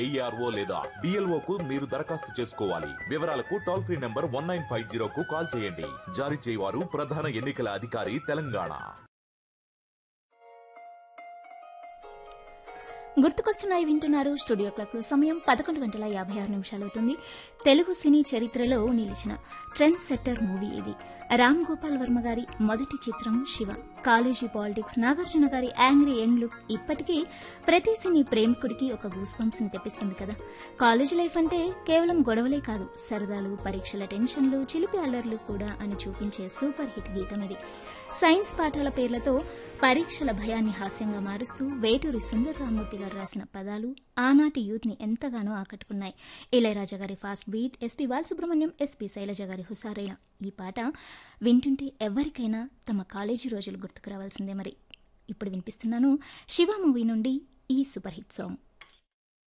DRO లేదా BLO కు మీరు దరఖాస్తు చేసుకోవాలి వివరాలకు toll free number one nine five zero కు కాల్ చేయండి జారీ చేయవారు ప్రధాన ఎన్నికల అధికారి తెలంగాణ గుర్తుకొస్తున్నాయి వింటున్నారు స్టూడియో క్లబ్లో సమయం పదకొండు గంటల యాభై ఆరు నిమిషాలు అవుతుంది తెలుగు సినీ చరిత్రలో నిలిచిన ట్రెండ్ సెట్టర్ మూవీ ఇది రామ్ గోపాల్ వర్మ గారి మొదటి చిత్రం శివ కాలేజీ పాలిటిక్స్ నాగార్జున గారి యాంగ్రీ యంగ్ లుక్ ఇప్పటికీ ప్రతి సినీ ప్రేమికుడికి ఒక గూస్ బంప్స్ ని తెప్పిస్తుంది కదా కాలేజ్ లైఫ్ అంటే కేవలం గొడవలే కాదు సరదాలు పరీక్షల టెన్షన్లు చిలిపి అల్లర్లు కూడా అని చూపించే సూపర్ హిట్ గీతం ఇది సైన్స్ పాఠాల పేర్లతో పరీక్షల భయాన్ని హాస్యంగా మారుస్తూ వేటూరి సుందర రామూర్తి గారు రాసిన పదాలు ఆనాటి యూత్ ని ఎంతగానో ఆకట్టుకున్నాయి ఇళయరాజా గారి fast beat SP Balasubrahmanyam SP Sailaja గారి హుసారైన ఈ పాట వింటుంటే ఎవరికైనా తమ కాలేజీ రోజులు గుర్తుకు రావాల్సిందే మరి ఇప్పుడు వినిపిస్తున్నాను శివ మూవీ నుండి ఈ సూపర్ హిట్ సాంగ్